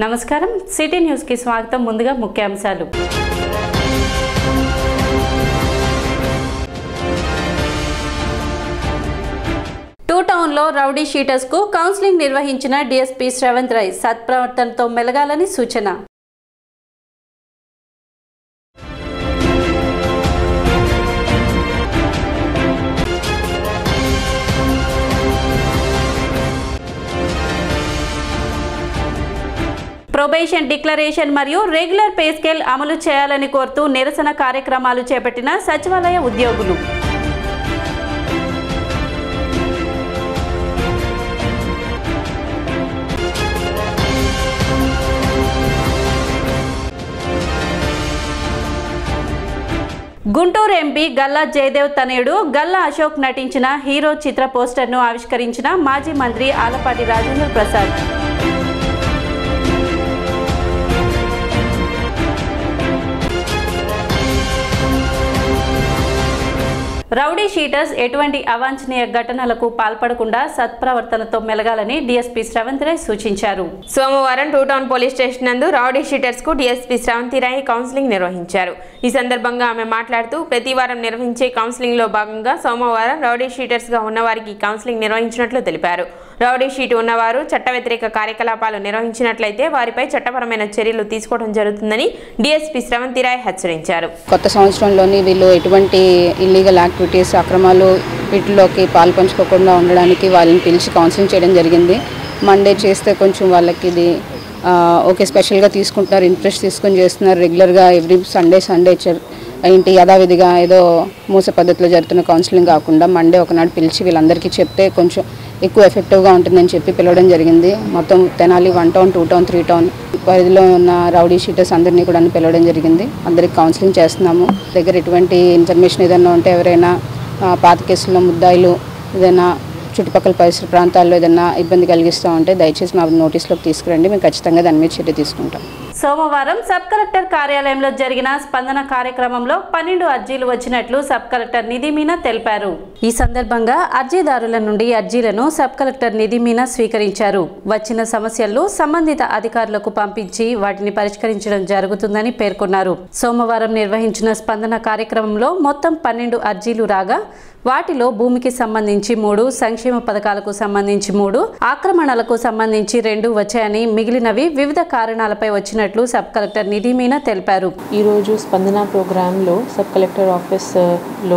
నమస్కారం సిటీ న్యూస్కి స్వాగతం ముందుగా ముఖ్యాంశాలు టూ టౌన్లో రౌడీ షీటర్స్కు కౌన్సిలింగ్ నిర్వహించిన డీఎస్పీ శ్రవంత్ రాయ్ సత్ప్రవర్తనతో మెలగాలని సూచన ప్రొబేషన్ డిక్లరేషన్ మరియు రెగ్యులర్ పే స్కేల్ అమలు చేయాలని కోరుతూ నిరసన కార్యక్రమాలు చేపట్టిన సచివాలయ ఉద్యోగులు గుంటూరు ఎంపీ గల్లా జయదేవ్ తనయుడు గల్లా అశోక్ నటించిన హీరో చిత్ర పోస్టర్ను ఆవిష్కరించిన మాజీ మంత్రి ఆలపాటి రాజేంద్ర ప్రసాద్ రౌడీ షీటర్స్ ఎటువంటి అవాంఛనీయ ఘటనలకు పాల్పడకుండా సత్ప్రవర్తనతో మెలగాలని డీఎస్పీ శ్రవంత్ రాయ్ సూచించారు సోమవారం టూ టౌన్ పోలీస్ స్టేషన్ నందు రౌడీ షీటర్స్ కు డీఎస్పీ శ్రవంతిరాయ్ కౌన్సిలింగ్ నిర్వహించారు ఈ సందర్భంగా ఆమె మాట్లాడుతూ ప్రతి వారం నిర్వహించే కౌన్సిలింగ్ లో భాగంగా సోమవారం రౌడీ షీటర్స్ గా ఉన్నవారికి కౌన్సిలింగ్ నిర్వహించినట్లు తెలిపారు రౌడీ షీట్ ఉన్నవారు చట్ట వ్యతిరేక కార్యకలాపాలు నిర్వహించినట్లయితే వారిపై చట్టపరమైన చర్యలు తీసుకోవడం జరుగుతుందని డీఎస్పీ శ్రవంతిరాయ్ హెచ్చరించారు కొత్త సంవత్సరంలోని వీళ్ళు ఎటువంటి ఇల్లీగల్ యాక్టివిటీస్ అక్రమాలు వీటిలోకి పాల్పంచుకోకుండా ఉండడానికి వాళ్ళని పిలిచి కౌన్సిలింగ్ చేయడం జరిగింది మండే చేస్తే కొంచెం వాళ్ళకి ఇది ఆ, ఓకే స్పెషల్గా తీసుకుంటున్నారు ఇంట్రెస్ట్ తీసుకొని చేస్తున్నారు రెగ్యులర్గా ఎవ్రీ సండే సండే ఏంటి యథావిధిగా ఏదో మూస పద్ధతిలో జరుగుతున్న కౌన్సిలింగ్ కాకుండా మండే ఒకనాడు పిలిచి వీళ్ళందరికీ చెప్తే కొంచెం ఎక్కువ ఎఫెక్టివ్గా ఉంటుందని చెప్పి పిలవడం జరిగింది మొత్తం Tenali one town two town three town పరిధిలో ఉన్న రౌడీ షీటర్స్ అందరినీ కూడా పిలవడం జరిగింది అందరికి కౌన్సిలింగ్ చేస్తున్నాము దగ్గర ఎటువంటి ఇన్ఫర్మేషన్ ఏదైనా ఉంటే ఎవరైనా ఆ, పాత కేసుల్లో ముద్దాయిలు ఏదైనా చుట్టుపక్కల పరిసర ప్రాంతాల్లో ఏదైనా ఇబ్బంది కలిగిస్తూ ఉంటే దయచేసి మా నోటీస్లోకి తీసుకురండి మేము ఖచ్చితంగా దాని మీద చర్య తీసుకుంటాం సోమవారం సబ్ కలెక్టర్ కార్యాలయంలో జరిగిన స్పందన కార్యక్రమంలో పన్నెండు అర్జీలు వచ్చినట్లు సబ్ కలెక్టర్ నిధి మీనా తెలిపారు ఈ సందర్భంగా అర్జీదారుల నుండి అర్జీలను సబ్ కలెక్టర్ నిధి మీనా స్వీకరించారు వచ్చిన సమస్యలను సంబంధిత అధికారులకు పంపించి వాటిని పరిష్కరించడం జరుగుతుందని పేర్కొన్నారు సోమవారం నిర్వహించిన స్పందన కార్యక్రమంలో మొత్తం పన్నెండు అర్జీలు రాగా వాటిలో భూమికి సంబంధించి మూడు సంక్షేమ పథకాలకు సంబంధించి మూడు ఆక్రమణలకు సంబంధించి రెండు వచ్చాయని మిగిలినవి వివిధ కారణాలపై వచ్చినట్లు సబ్ కలెక్టర్ నిధి మీనా తెలిపారు ఈరోజు స్పందన ప్రోగ్రాంలో సబ్ కలెక్టర్ ఆఫీస్లో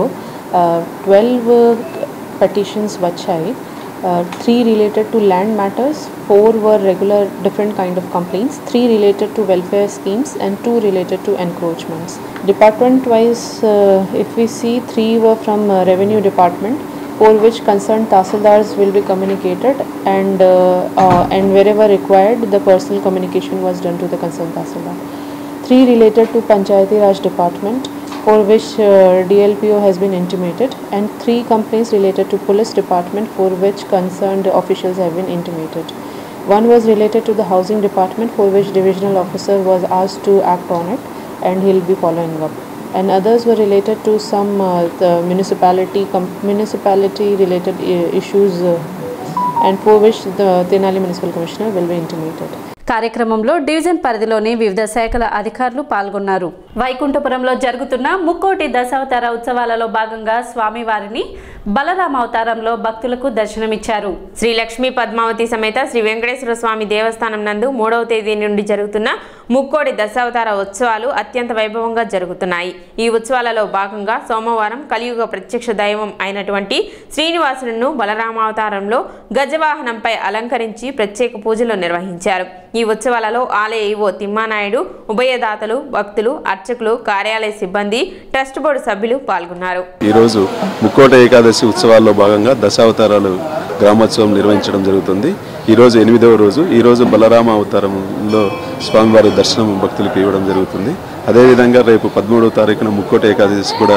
ట్వెల్వ్ పెటిషన్స్ వచ్చాయి three related to land matters four were regular different kind of complaints three related to welfare schemes and two related to encroachments department wise if we see three were from revenue department for which concerned tahsildars will be communicated and uh, uh, and wherever required the personal communication was done to the concerned tahsildar three related to panchayati raj department for which uh, dlpo has been intimated and three complaints related to police department for which concerned officials have been intimated one was related to the housing department for which divisional officer was asked to act on it and he'll be following up and others were related to some uh, the municipality com- municipality related uh, issues uh, and for which the Tenali municipal commissioner will be intimated. కార్యక్రమంలో division పరిధిలోని వివిధ శాఖల అధికారులు పాల్గొన్నారు వైకుంఠపురంలో జరుగుతున్న ముక్కోటి దశావతార ఉత్సవాలలో భాగంగా స్వామివారిని బలరామ అవతారంలో భక్తులకు దర్శనమిచ్చారు శ్రీ లక్ష్మీ పద్మావతి సమేత శ్రీ వెంకటేశ్వర స్వామి దేవస్థానం నందు మూడవ తేదీ నుండి జరుగుతున్న ముక్కోడి దశావతార ఉత్సవాలు అత్యంత వైభవంగా జరుగుతున్నాయి ఈ ఉత్సవాలలో భాగంగా సోమవారం కలియుగ ప్రత్యక్ష దైవం అయినటువంటి శ్రీనివాసులను బలరామావతారంలో గజవాహనంపై అలంకరించి ప్రత్యేక పూజలు నిర్వహించారు ఈ ఉత్సవాలలో ఆలయ ఈవో తిమ్మానాయుడు ఉభయదాతలు భక్తులు అర్చకులు కార్యాలయ సిబ్బంది ట్రస్ట్ బోర్డు సభ్యులు పాల్గొన్నారు ఈరోజు ముక్కోట ఏకాదశి ఉత్సవాల్లో భాగంగా దశావతారాలు గ్రామోత్సవం నిర్వహించడం జరుగుతుంది ఈరోజు ఎనిమిదవ రోజు ఈరోజు బలరామ అవతారంలో స్వామివారి దర్శనం భక్తులకు ఇవ్వడం జరుగుతుంది అదేవిధంగా రేపు పదమూడవ తారీఖున ముక్కోట ఏకాదశి కూడా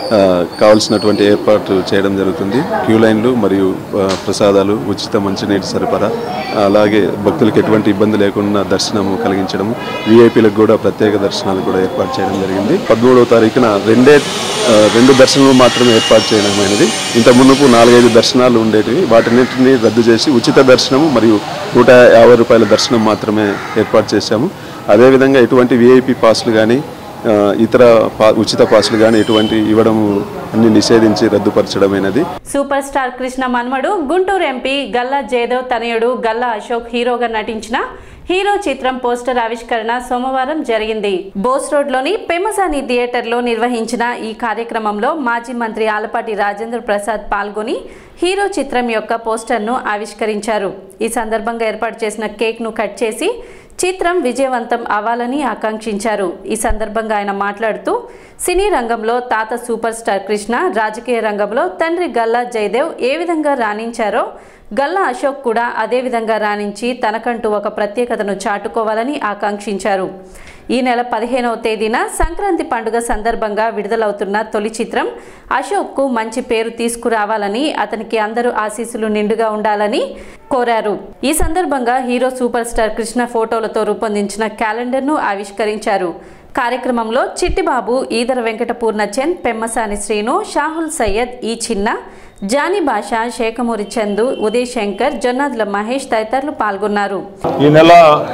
ఆ, కావాల్సినటువంటి ఏర్పాటు చేయడం జరుగుతుంది క్యూ లైన్లు మరియు ఆ, ప్రసాదాలు ఉచిత మంచినీటి సరఫరా అలాగే భక్తులకు ఎటువంటి ఇబ్బంది లేకుండా దర్శనం కలిగించడం విఐపీలకు కూడా ప్రత్యేక దర్శనాలు కూడా ఏర్పాటు చేయడం జరిగింది పదమూడవ తారీఖున రెండే ఆ, రెండు దర్శనాలు మాత్రమే ఏర్పాటు చేయడమైనది ఇంత మునుపు నాలుగైదు దర్శనాలు ఉండేటివి వాటిన్నింటినీ రద్దు చేసి ఉచిత దర్శనము మరియు నూట యాభై రూపాయల దర్శనం మాత్రమే ఏర్పాటు చేశాము అదేవిధంగా ఎటువంటి విఐపి పాస్లు కానీ ఇతర పా ఉచిత పాస్లు కానీ ఎటువంటి ఇవ్వడం అన్ని నిషేధించి రద్దుపరచడమైనది సూపర్ స్టార్ కృష్ణ మన్మడు గుంటూరు ఎంపీ గల్లా జయదేవ్ తనయుడు గల్లా అశోక్ హీరోగా నటించిన హీరో చిత్రం పోస్టర్ ఆవిష్కరణ సోమవారం జరిగింది బోస్ రోడ్లోని పెమసాని థియేటర్లో నిర్వహించిన ఈ కార్యక్రమంలో మాజీ మంత్రి ఆలపాటి రాజేంద్ర ప్రసాద్ పాల్గొని హీరో చిత్రం యొక్క పోస్టర్ను ఆవిష్కరించారు ఈ సందర్భంగా ఏర్పాటు చేసిన కేక్ను కట్ చేసి చిత్రం విజయవంతం అవ్వాలని ఆకాంక్షించారు ఈ సందర్భంగా ఆయన మాట్లాడుతూ సినీ రంగంలో తాత సూపర్ స్టార్ కృష్ణ రాజకీయ రంగంలో తండ్రి గల్లా జయదేవ్ ఏ విధంగా రాణించారో గల్లా అశోక్ కూడా అదే విధంగా రాణించి తనకంటూ ఒక ప్రత్యేకతను చాటుకోవాలని ఆకాంక్షించారు ఈ నెల పదిహేనవ తేదీన సంక్రాంతి పండుగ సందర్భంగా విడుదలవుతున్న తొలి చిత్రం అశోక్కు మంచి పేరు తీసుకురావాలని అతనికి అందరూ ఆశీస్సులు నిండుగా ఉండాలని కోరారు ఈ సందర్భంగా హీరో సూపర్ స్టార్ కృష్ణ ఫోటోలతో రూపొందించిన క్యాలెండర్ను ఆవిష్కరించారు కార్యక్రమంలో చిట్టిబాబు ఈదర వెంకట పూర్ణచంద్ పెమ్మసాని శ్రీను షాహుల్ సయ్యద్ ఈ చిన్న జానీ బాషా శేఖమూరి చందు ఉదయ్ శంకర్ జొన్నాదుల మహేష్ తదితరులు పాల్గొన్నారు ఈ నెల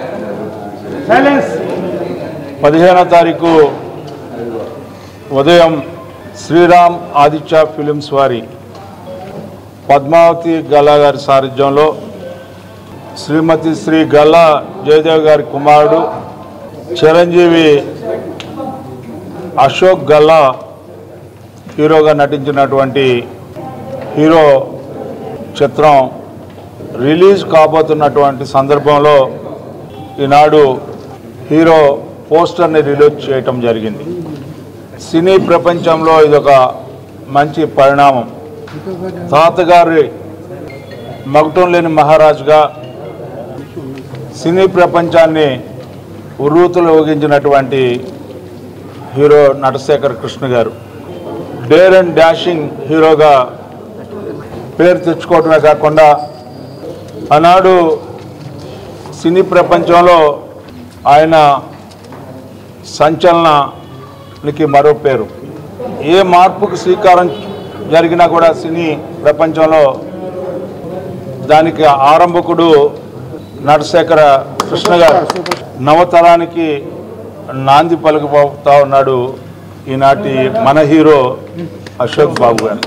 పదిహేనో తారీఖు ఉదయం శ్రీరామ్ ఆదిత్య ఫిలిమ్స్ వారి పద్మావతి గల్లా గారి సారథ్యంలో శ్రీమతి శ్రీ గల్లా జయదేవ్ గారి కుమారుడు చిరంజీవి అశోక్ గల్లా హీరోగా నటించినటువంటి హీరో చిత్రం రిలీజ్ కాబోతున్నటువంటి సందర్భంలో ఈనాడు హీరో పోస్టర్ని రిలీజ్ చేయటం జరిగింది సినీ ప్రపంచంలో ఇదొక మంచి పరిణామం తాతగారి మగటం లేని మహారాజుగా సినీ ప్రపంచాన్ని ఉర్రూతులు ఊగించినటువంటి hero Natasekhar Krishna garu dare and dashing హీరోగా పేరు తెచ్చుకోవటమే కాకుండా ఆనాడు సినీ ప్రపంచంలో ఆయన సంచలనానికి మరో పేరు ఏ మార్పుకు శ్రీకారం జరిగినా కూడా సినీ ప్రపంచంలో దానికి ఆరంభకుడు నటశేఖర కృష్ణ గారు నవతరానికి నాంది పలుకుపోతా ఉన్నాడు ఈనాటి మన హీరో అశోక్ బాబు గారు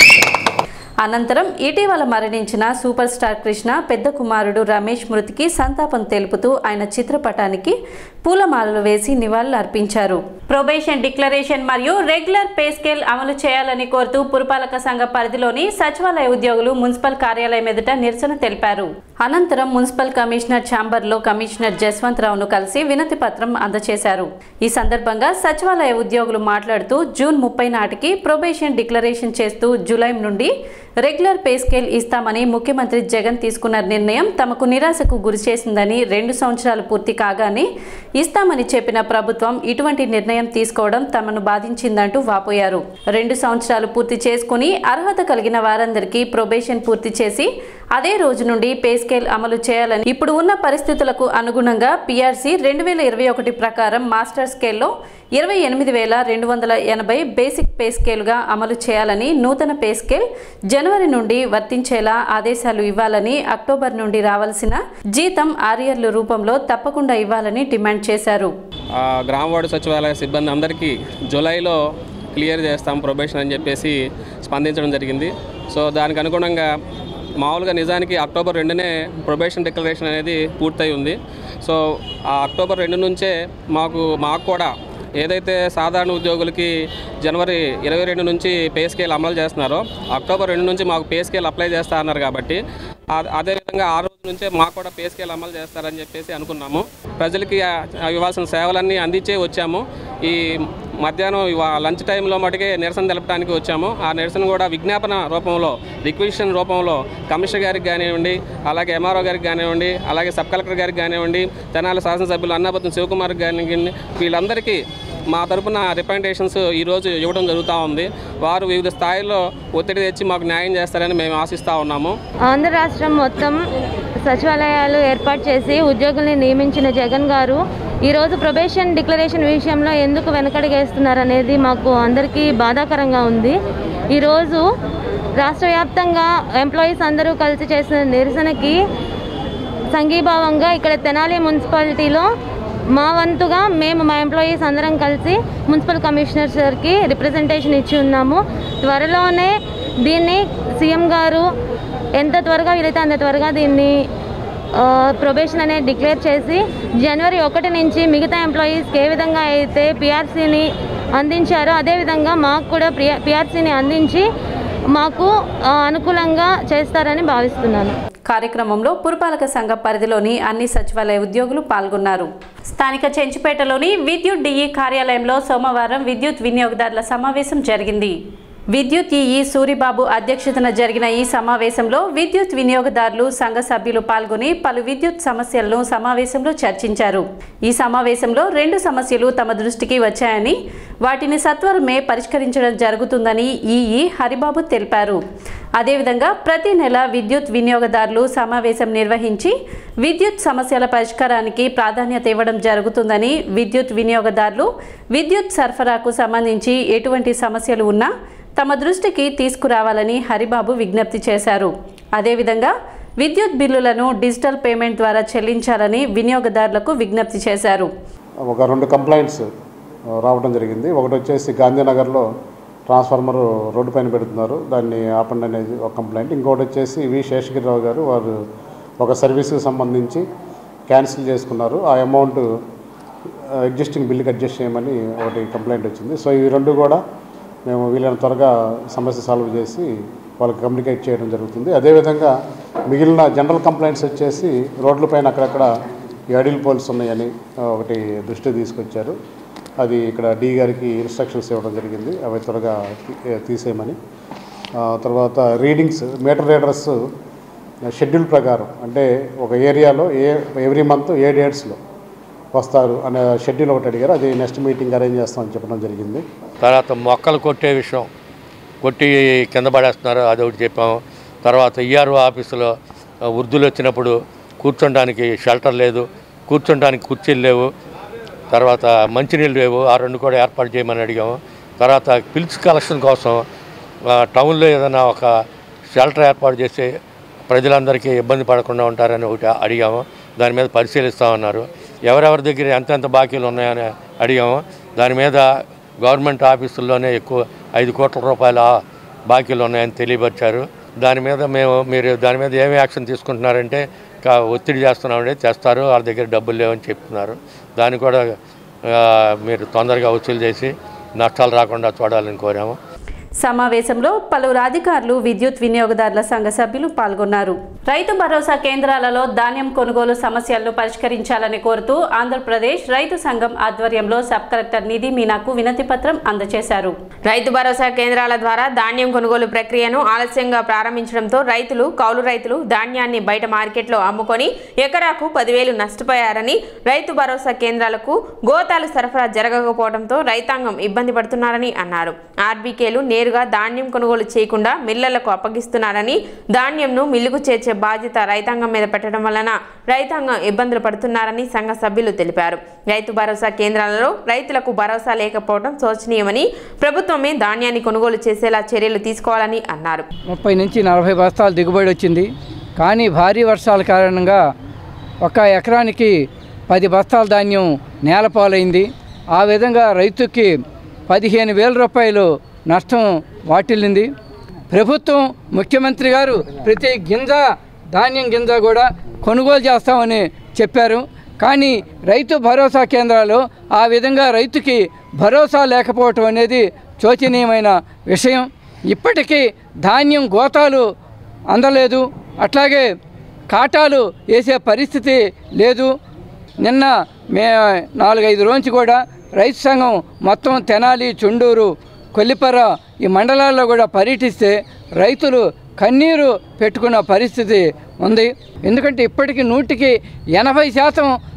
అనంతరం ఇటీవల మరణించిన సూపర్ స్టార్ కృష్ణ పెద్ద కుమారుడు రమేష్ మృతికి సంతాపం తెలుపుతూ ఆయన చిత్రపటానికి పూలమాలలు వేసి నివాళులు అర్పించారు ప్రొబేషన్ డిక్లరేషన్ మరియు రెగ్యులర్ పే స్కేల్ అమలు చేయాలని కోరుతూ పురపాలక సంఘ పరిధిలోని సచివాలయ ఉద్యోగులు మున్సిపల్ కార్యాలయం ఎదుట నిరసన తెలిపారు అనంతరం మున్సిపల్ కమిషనర్ ఛాంబర్లో కమిషనర్ జస్వంత్ రావును కలిసి వినతి పత్రం అందజేశారు ఈ సందర్భంగా సచివాలయ ఉద్యోగులు మాట్లాడుతూ జూన్ ముప్పై నాటికి ప్రొబేషన్ డిక్లరేషన్ చేస్తూ జూలై నుండి రెగ్యులర్ పే స్కేల్ ఇస్తామని ముఖ్యమంత్రి జగన్ తీసుకున్న నిర్ణయం తమకు నిరాశకు గురిచేసిందని రెండు సంవత్సరాలు పూర్తి కాగానే ఇస్తామని చెప్పిన ప్రభుత్వం ఇటువంటి నిర్ణయం తీసుకోవడం తమను బాధించిందంటూ వాపోయారు రెండు సంవత్సరాలు పూర్తి చేసుకుని అర్హత కలిగిన వారందరికీ ప్రొబేషన్ పూర్తి చేసి అదే రోజు నుండి పే స్కేల్ అమలు చేయాలని ఇప్పుడు ఉన్న పరిస్థితులకు అనుగుణంగా పీఆర్సీ రెండు వేల ఇరవై ఒకటి ప్రకారం మాస్టర్ స్కేల్లో ఇరవై ఎనిమిది వేల రెండు వందల ఎనభై బేసిక్ పే స్కేల్గా అమలు చేయాలని నూతన పే స్కేల్ జనవరి నుండి వర్తించేలా ఆదేశాలు ఇవ్వాలని అక్టోబర్ నుండి రావాల్సిన జీతం ఆరియర్ల రూపంలో తప్పకుండా ఇవ్వాలని డిమాండ్ చేశారు ఆ గ్రామ వార్డు సచివాలయ సిబ్బంది అందరికీ జూలైలో క్లియర్ చేస్తాం ప్రొబేషన్ అని చెప్పేసి స్పందించడం జరిగింది సో దానికి అనుగుణంగా మామూలుగా నిజానికి అక్టోబర్ రెండునే ప్రొబేషన్ డిక్లరేషన్ అనేది పూర్తయి ఉంది సో ఆ అక్టోబర్ రెండు నుంచే మాకు మాకు కూడా ఏదైతే సాధారణ ఉద్యోగులకి జనవరి ఇరవై రెండు నుంచి పే స్కేల్ అమలు చేస్తున్నారో అక్టోబర్ రెండు నుంచి మాకు పే స్కేల్ అప్లై చేస్తా అన్నారు కాబట్టి ఆ- అదేవిధంగా ఆ రోజు నుంచే మాకు కూడా పే స్కేల్ అమలు చేస్తారని చెప్పేసి అనుకున్నాము ప్రజలకి ఆ- ఆ ఇవ్వాల్సిన సేవలన్నీ అందించే వచ్చాము ఈ మధ్యాహ్నం ఇవా లంచ్ టైంలో మటుకే నిరసన తెలపడానికి వచ్చాము ఆ నిరసన కూడా విజ్ఞాపన రూపంలో రిక్వెషన్ రూపంలో కమిషనర్ గారికి కానివ్వండి అలాగే ఎంఆర్ఓ గారికి కానివ్వండి అలాగే సబ్ కలెక్టర్ గారికి కానివ్వండి తెనాలి శాసనసభ్యులు అన్నాపత్రం శివకుమార్ గారికి వీళ్ళందరికీ మా తరపున రిప్రజెంటేషన్స్ ఈరోజు ఇవ్వడం జరుగుతూ ఉంది వారు వివిధ స్థాయిల్లో ఒత్తిడి తెచ్చి మాకు న్యాయం చేస్తారని మేము ఆశిస్తూ ఉన్నాము ఆంధ్ర రాష్ట్రం మొత్తం సచివాలయాలు ఏర్పాటు చేసి ఉద్యోగుల్ని నియమించిన జగన్ గారు ఈరోజు ప్రొబేషన్ డిక్లరేషన్ విషయంలో ఎందుకు వెనకడుగేస్తున్నారు అనేది మాకు అందరికీ బాధాకరంగా ఉంది ఈరోజు రాష్ట్ర వ్యాప్తంగా ఎంప్లాయీస్ అందరూ కలిసి చేసిన నిరసనకి సంఘీభావంగా ఇక్కడ తెనాలి మున్సిపాలిటీలో మా వంతుగా మేము మా ఎంప్లాయీస్ అందరం కలిసి మున్సిపల్ కమిషనర్ సార్కి రిప్రజెంటేషన్ ఇచ్చి ఉన్నాము త్వరలోనే దీన్ని సీఎం గారు ఎంత త్వరగా వీలైతే అంత త్వరగా దీన్ని ప్రొబేషన్ అనేది డిక్లేర్ చేసి జనవరి ఒకటి నుంచి మిగతా ఎంప్లాయీస్కి ఏ విధంగా అయితే పిఆర్సీని అందించారో అదేవిధంగా మాకు కూడా పిఆర్సీని అందించి మాకు ఆ, అనుకూలంగా చేస్తారని భావిస్తున్నాను కార్యక్రమంలో పురపాలక సంఘ పరిధిలోని అన్ని సచివాలయ ఉద్యోగులు పాల్గొన్నారు స్థానిక చెంచుపేటలోని విద్యుత్ డిఈ కార్యాలయంలో సోమవారం విద్యుత్ వినియోగదారుల సమావేశం జరిగింది విద్యుత్ ఈఈ సూరిబాబు అధ్యక్షతన జరిగిన ఈ సమావేశంలో విద్యుత్ వినియోగదారులు సంఘ సభ్యులు పాల్గొని పలు విద్యుత్ సమస్యలను సమావేశంలో చర్చించారు ఈ సమావేశంలో రెండు సమస్యలు తమ దృష్టికి వచ్చాయని వాటిని సత్వరమే పరిష్కరించడం జరుగుతుందని ఈఈ హరిబాబు తెలిపారు అదేవిధంగా ప్రతి నెల విద్యుత్ వినియోగదారులు సమావేశం నిర్వహించి విద్యుత్ సమస్యల పరిష్కారానికి ప్రాధాన్యత ఇవ్వడం జరుగుతుందని విద్యుత్ వినియోగదారులు విద్యుత్ సరఫరాకు సంబంధించి ఎటువంటి సమస్యలు ఉన్నా తమ దృష్టికి తీసుకురావాలని హరిబాబు విజ్ఞప్తి చేశారు అదేవిధంగా విద్యుత్ బిల్లులను డిజిటల్ పేమెంట్ ద్వారా చెల్లించాలని వినియోగదారులకు విజ్ఞప్తి చేశారు ఒక రెండు కంప్లైంట్స్ రావడం జరిగింది ఒకటి వచ్చేసి గాంధీనగర్లో ట్రాన్స్ఫార్మర్ రోడ్డు పైన పెడుతున్నారు దాన్ని ఆపండి అనేది ఒక కంప్లైంట్ ఇంకోటి వచ్చేసి వి శేషగిరిరావు గారు వారు ఒక సర్వీస్కి సంబంధించి క్యాన్సిల్ చేసుకున్నారు ఆ అమౌంట్ ఎగ్జిస్టింగ్ బిల్లుకి అడ్జస్ట్ చేయమని ఒకటి కంప్లైంట్ వచ్చింది సో ఈ రెండు కూడా మేము వీలైన త్వరగా సమస్య సాల్వ్ చేసి వాళ్ళకి కమ్యూనికేట్ చేయడం జరుగుతుంది అదేవిధంగా మిగిలిన జనరల్ కంప్లైంట్స్ వచ్చేసి రోడ్లపైన అక్కడక్కడ ఈ అడిల్ పోల్స్ ఉన్నాయని ఆ, ఒకటి దృష్టి తీసుకొచ్చారు అది ఇక్కడ డి గారికి ఇన్స్ట్రక్షన్స్ ఇవ్వడం జరిగింది అవి త్వరగా తీ- తీసేయమని ఆ, తర్వాత రీడింగ్స్ మీటర్ రీడర్స్ షెడ్యూల్ ప్రకారం అంటే ఒక ఏరియాలో ఏ ఎవ్రీ మంత్ ఏ డేట్స్లో వస్తారు అనే షెడ్యూల్ ఒకటి అడిగారు అది నెక్స్ట్ మీటింగ్ అరేంజ్ చేస్తామని చెప్పడం జరిగింది తర్వాత మొక్కలు కొట్టే విషయం కొట్టి కింద పడేస్తున్నారు అది ఒకటి చెప్పాము తర్వాత ఈఆర్ఓ ఆఫీసులో ఆ, వృద్ధులు వచ్చినప్పుడు కూర్చోడానికి షెల్టర్ లేదు కూర్చోడానికి కుర్చీలు లేవు తర్వాత మంచినీళ్ళు లేవు ఆ రెండు కూడా ఏర్పాటు చేయమని అడిగాము తర్వాత పిల్స్ కలెక్షన్ కోసం ఆ, టౌన్లో ఏదైనా ఒక షెల్టర్ ఏర్పాటు చేసి ప్రజలందరికీ ఇబ్బంది పడకుండా ఉంటారని ఒకటి అడిగాము దాని మీద పరిశీలిస్తామన్నారు ఎవరెవరి దగ్గర ఎంతెంత బాకీలు ఉన్నాయని అడిగాము దాని మీద గవర్నమెంట్ ఆఫీసుల్లోనే ఎక్కువ ఐదు కోట్ల రూపాయల బాకీలు ఉన్నాయని తెలియపరిచారు దాని మీద మేము మీరు దాని మీద ఏమి యాక్షన్ తీసుకుంటున్నారంటే కా- ఒత్తిడి చేస్తున్నామంటే చేస్తారు వాళ్ళ దగ్గర డబ్బులు లేవని చెప్తున్నారు దాన్ని కూడా ఆ, మీరు తొందరగా వసూలు చేసి నష్టాలు రాకుండా చూడాలని కోరాము సమావేశంలో పలువురు అధికారులు విద్యుత్ వినియోగదారుల సంఘ సభ్యులు పాల్గొన్నారు రైతు భరోసా కేంద్రాలలో ధాన్యం కొనుగోలు సమస్యలను పరిష్కరించాలని కోరుతూ ఆంధ్రప్రదేశ్ రైతు సంఘం ఆధ్వర్యంలో సబ్ కలెక్టర్ నిధి మీనాకు వినతి పత్రం అందజేశారు రైతు భరోసా కేంద్రాల ద్వారా ధాన్యం కొనుగోలు ప్రక్రియను ఆలస్యంగా ప్రారంభించడంతో రైతులు కౌలు రైతులు ధాన్యాన్ని బయట మార్కెట్లో అమ్ముకొని ఎకరాకు పదివేలు నష్టపోయారని రైతు భరోసా కేంద్రాలకు గోతాలు సరఫరా జరగకపోవడంతో రైతాంగం ఇబ్బంది పడుతున్నారని అన్నారు ఆర్బీకేలు నేరుగా ధాన్యం కొనుగోలు చేయకుండా మిల్లలకు అప్పగిస్తున్నారని ధాన్యంను మిల్లుకు చేర్చే బాధ్యత రైతాంగం మీద పెట్టడం వలన రైతాంగం ఇబ్బందులు పడుతున్నారని సంఘ సభ్యులు తెలిపారు రైతు భరోసా కేంద్రాలలో రైతులకు భరోసా లేకపోవడం శోచనీయమని ప్రభుత్వమే ధాన్యాన్ని కొనుగోలు చేసేలా చర్యలు తీసుకోవాలని అన్నారు ముప్పై నుంచి నలభై బస్తాలు దిగుబడి వచ్చింది కానీ భారీ వర్షాల కారణంగా ఒక ఎకరానికి పది బస్తాల ధాన్యం నేలపాలైంది ఆ విధంగా రైతుకి పదిహేను వేల రూపాయలు నష్టం వాటిల్లింది ప్రభుత్వం ముఖ్యమంత్రి గారు ప్రతి గింజ ధాన్యం గింజ కూడా కొనుగోలు చేస్తామని చెప్పారు కానీ రైతు భరోసా కేంద్రాలు ఆ విధంగా రైతుకి భరోసా లేకపోవటం అనేది శోచనీయమైన విషయం ఇప్పటికీ ధాన్యం గోతాలు అందలేదు అట్లాగే కాటాలు వేసే పరిస్థితి లేదు నిన్న మే నాలుగైదు రోజు కూడా రైతు సంఘం మొత్తం తెనాలి చుండూరు కొల్లిపర ఈ మండలాల్లో కూడా పర్యటిస్తే రైతులు కన్నీరు పెట్టుకున్న పరిస్థితి ఉంది ఎందుకంటే ఇప్పటికి నూటికి ఎనభై శాతం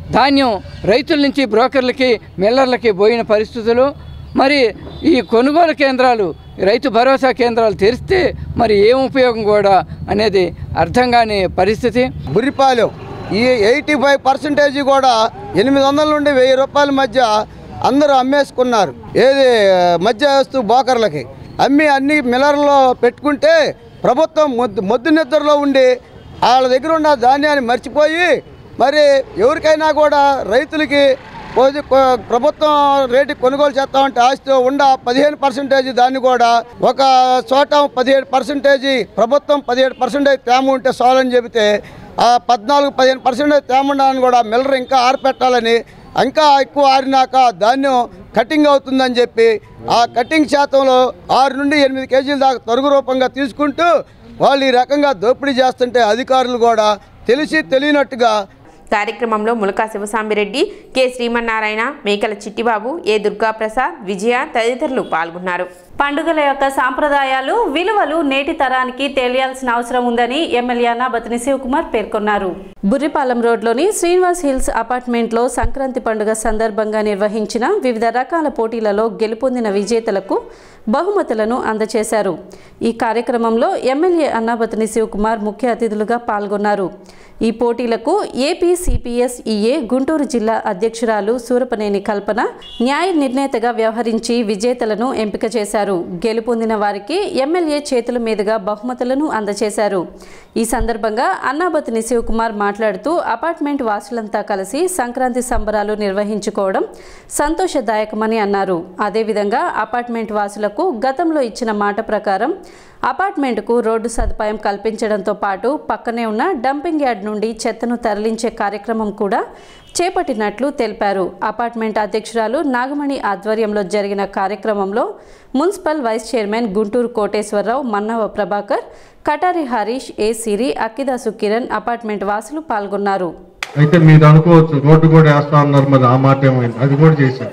ధాన్యం రైతుల నుంచి బ్రోకర్లకి మిల్లర్లకి పోయిన పరిస్థితులు మరి ఈ కొనుగోలు కేంద్రాలు రైతు భరోసా కేంద్రాలు తెరిస్తే మరి ఏం ఉపయోగం కూడా అనేది అర్థం కాని పరిస్థితి బుర్రిపాలెం ఈ ఎయిటీ ఫైవ్ పర్సెంటేజ్ కూడా ఎనిమిది వందల నుండి వెయ్యి రూపాయల మధ్య అందరూ అమ్మేసుకున్నారు ఏది మధ్య వస్తూ బోకర్లకి అమ్మి అన్ని మిల్లర్లో పెట్టుకుంటే ప్రభుత్వం మొద్దు మొద్దు నిద్రలో ఉండి వాళ్ళ దగ్గర ఉన్న ధాన్యాన్ని మర్చిపోయి మరి ఎవరికైనా కూడా రైతులకి పోయి కొ- ప్రభుత్వం రేటు కొనుగోలు చేస్తామంటే ఆస్తి ఉండ పదిహేను పర్సెంటేజ్ దాన్ని కూడా ఒక చోట పదిహేడు పర్సెంటేజీ ప్రభుత్వం పదిహేడు పర్సెంటేజ్ తేమ ఉంటే చాలని చెబితే ఆ పద్నాలుగు పదిహేను పర్సెంటేజ్ తేమ ఉండాలని కూడా మిల్లర్ ఇంకా ఆరపెట్టాలని ఇంకా ఎక్కువ ఆరినాక ధాన్యం కటింగ్ అవుతుందని చెప్పి ఆ కటింగ్ శాతంలో ఆరు నుండి ఎనిమిది కేజీల దాకా తరుగు రూపంగా తీసుకుంటూ వాళ్ళు ఈ రకంగా దోపిడీ చేస్తుంటే అధికారులు కూడా తెలిసి తెలియనట్టుగా కార్యక్రమంలో ములకా శివసాంబిరెడ్డి కె శ్రీమన్నారాయణ మేకల చిట్టిబాబు ఏ దుర్గాప్రసాద్ విజయ తదితరులు పాల్గొన్నారు పండుగల యొక్క సాంప్రదాయాలు విలువలు నేటి తరానికి తెలియాల్సిన అవసరం ఉందని ఎమ్మెల్యే అన్నాబతిని శివకుమార్ పేర్కొన్నారు బుర్రిపాలెం రోడ్లోని శ్రీనివాస్ హిల్స్ అపార్ట్మెంట్లో సంక్రాంతి పండుగ సందర్భంగా నిర్వహించిన వివిధ రకాల పోటీలలో గెలుపొందిన విజేతలకు బహుమతులను అందజేశారు ఈ కార్యక్రమంలో ఎమ్మెల్యే అన్నాబతిని శివకుమార్ ముఖ్య అతిథులుగా పాల్గొన్నారు ఈ పోటీలకు ఏపీ సిపిఎస్ ఈఏ గుంటూరు జిల్లా అధ్యక్షురాలు సూరపనేని కల్పన న్యాయ నిర్ణేతగా వ్యవహరించి విజేతలను ఎంపిక చేశారు గెలుపొందిన వారికి ఎమ్మెల్యే చేతుల మీదుగా బహుమతులను అందజేశారు ఈ సందర్భంగా అన్నాబతిని శివకుమార్ మాట్లాడుతూ అపార్ట్మెంట్ వాసులంతా కలిసి సంక్రాంతి సంబరాలు నిర్వహించుకోవడం సంతోషదాయకమని అన్నారు అదేవిధంగా అపార్ట్మెంట్ వాసులకు గతంలో ఇచ్చిన మాట ప్రకారం అపార్ట్మెంట్కు రోడ్డు సదుపాయం కల్పించడంతో పాటు పక్కనే ఉన్న డంపింగ్ యార్డ్ నుండి చెత్తను తరలించే కార్యక్రమం కూడా చేపట్టినట్లు తెలిపారు అపార్ట్మెంట్ అధ్యక్షురాలు నాగమణి ఆధ్వర్యంలో జరిగిన కార్యక్రమంలో municipal vice chairman Guntur Koteswararao Mannava Prabhakar Katari Harish A Siri Akkidasu Kiran apartment వాసులు పాల్గొన్నారు అయితే మీరు అనుకోవచ్చు రోడ్డు కూడా వేస్తా ఉన్నారు మరి ఆ మాట ఏమైంది అది కూడా చేశాం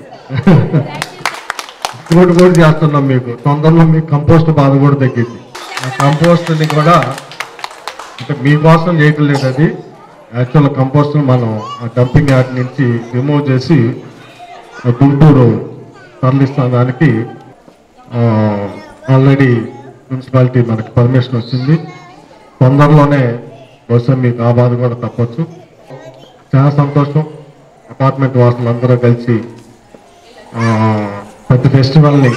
రోడ్డు కూడా చేస్తున్నాం మీకు తొందరలో మీకు కంపోస్ట్ బాధ కూడా తగ్గింది ఆ కంపోస్ట్ని కూడా అంటే మీకోసం చేయట్లేదు అది యాక్చువల్ కంపోస్ట్ మనం ఆ డంపింగ్ యార్డ్ నుంచి రిమూవ్ చేసి ఆ గుంటూరు తరలిస్తాం దానికి ఆల్రెడీ మున్సిపాలిటీ మనకి పర్మిషన్ వచ్చింది తొందరలోనే బహుశా మీకు ఆ బాధ కూడా తప్పొచ్చు చాలా సంతోషం అపార్ట్మెంట్ వాసులు అందరూ కలిసి ఆ, ప్రతి ఫెస్టివల్ని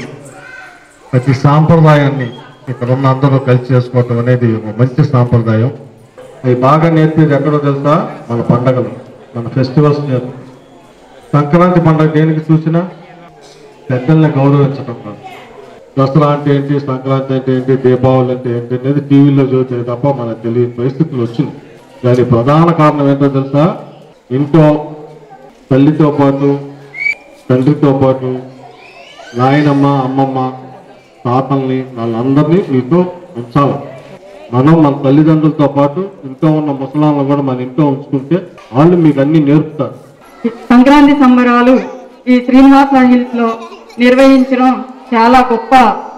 ప్రతి సాంప్రదాయాన్ని ఇక్కడ ఉన్న అందరూ కలిసి చేసుకోవటం అనేది ఒక మంచి సాంప్రదాయం అవి బాగా నేర్పేది ఎక్కడో తెలుసా మన పండగలు మన ఫెస్టివల్స్ నేర్పు సంక్రాంతి పండగ దేనికి చూసినా పెద్దల్ని గౌరవించడం కాదు దసరా అంటే ఏంటి సంక్రాంతి అంటే ఏంటి దీపావళి అంటే ఏంటి అనేది టీవీలో చూస్తే తప్ప మనకు తెలియని పరిస్థితులు వచ్చింది దాని ప్రధాన కారణం ఏంటో తెలుసా ఇంట్లో తల్లితో పాటు తండ్రితో పాటు నాయనమ్మ అమ్మమ్మ తాతల్ని వాళ్ళందరినీ మీతో ఉంచాలి మనం మన తల్లిదండ్రులతో పాటు ఇంట్లో ఉన్న ముసలాలను కూడా మన ఇంట్లో ఉంచుకుంటే వాళ్ళు మీకు అన్ని నేర్పుతారు సంక్రాంతి సంబరాలు ఈ శ్రీనివాస హిల్స్ లో నిర్వహించడం చాలా గొప్ప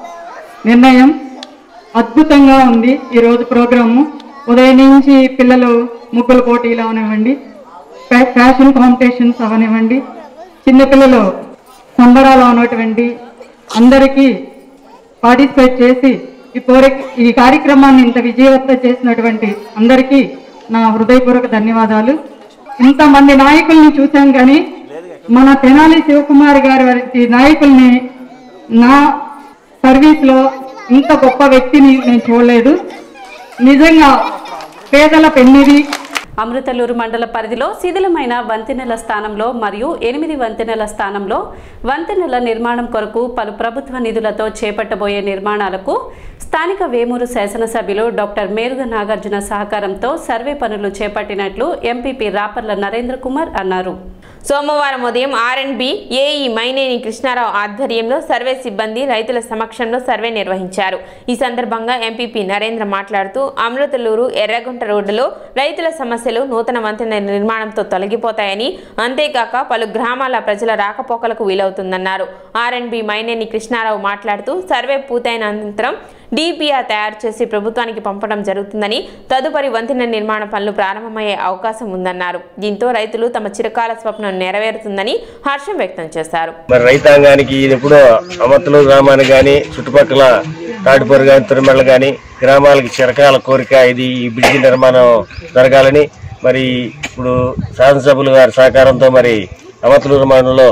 నిర్ణయం అద్భుతంగా ఉంది ఈ రోజు ప్రోగ్రాము ఉదయం నుంచి పిల్లలు ముగ్గుల పోటీలు అవనివ్వండి ఫ్యా- ఫ్యాషన్ కాంపిటీషన్స్ అవనివ్వండి చిన్నపిల్లలు సంబరాలు అవనటువంటి అందరికీ పార్టిసిపేట్ చేసి ఈ పోర ఈ కార్యక్రమాన్ని ఇంత విజయవంతం చేసినటువంటి అందరికీ నా హృదయపూర్వక ధన్యవాదాలు ఇంతమంది నాయకుల్ని చూశాం కానీ మన తెనాలి శివకుమార్ గారి వంటి నాయకుల్ని నా సర్వీస్లో ఇంత గొప్ప వ్యక్తిని నేను చూడలేదు నిజంగా పేదల పెన్నిది అమృతలూరు మండల పరిధిలో శిథిలమైన వంతెనల స్థానంలో మరియు ఎనిమిది వంతెనల స్థానంలో వంతెనల నిర్మాణం కొరకు పలు ప్రభుత్వ నిధులతో చేపట్టబోయే నిర్మాణాలకు స్థానిక వేమూరు శాసనసభ్యులు డాక్టర్ మేరుగ నాగార్జున సహకారంతో సర్వే పనులు చేపట్టినట్లు ఎంపీపీ రాపర్ల నరేంద్ర కుమార్ అన్నారు సోమవారం ఉదయం ఆర్ఎండ్బి ఏఈ మైనేని కృష్ణారావు ఆధ్వర్యంలో సర్వే సిబ్బంది రైతుల సమక్షంలో సర్వే నిర్వహించారు ఈ సందర్భంగా ఎంపీపీ నరేంద్ర మాట్లాడుతూ అమృతలూరు ఎర్రగుంట రోడ్డులో రైతుల సమస్యలు సమస్యలు నూతన వంతెన నిర్మాణంతో తొలగిపోతాయని అంతేకాక పలు గ్రామాల ప్రజల రాకపోకలకు వీలవుతుందన్నారు ఆర్ఎండ్బి మైనేని కృష్ణారావు మాట్లాడుతూ సర్వే పూర్తయిన అనంతరం డిపిఆర్ తయారు చేసి ప్రభుత్వానికి పంపడం జరుగుతుందని తదుపరి వంతెన నిర్మాణ పనులు ప్రారంభమయ్యే అవకాశం ఉందన్నారు దీంతో రైతులు తమ చిరకాల స్వప్నం నెరవేరుతుందని హర్షం వ్యక్తం చేశారు మరి రైతాంగానికి ఇది ఎప్పుడో అమర్తలూరు గ్రామానికి కానీ చుట్టుపక్కల తాటిపూరు కానీ తిరుమల కానీ గ్రామాలకి చిరకాల కోరిక ఇది ఈ బ్రిడ్జి నిర్మాణం జరగాలని మరి ఇప్పుడు శాసనసభ్యులు గారి సహకారంతో మరి అమర్తలూరు మండలంలో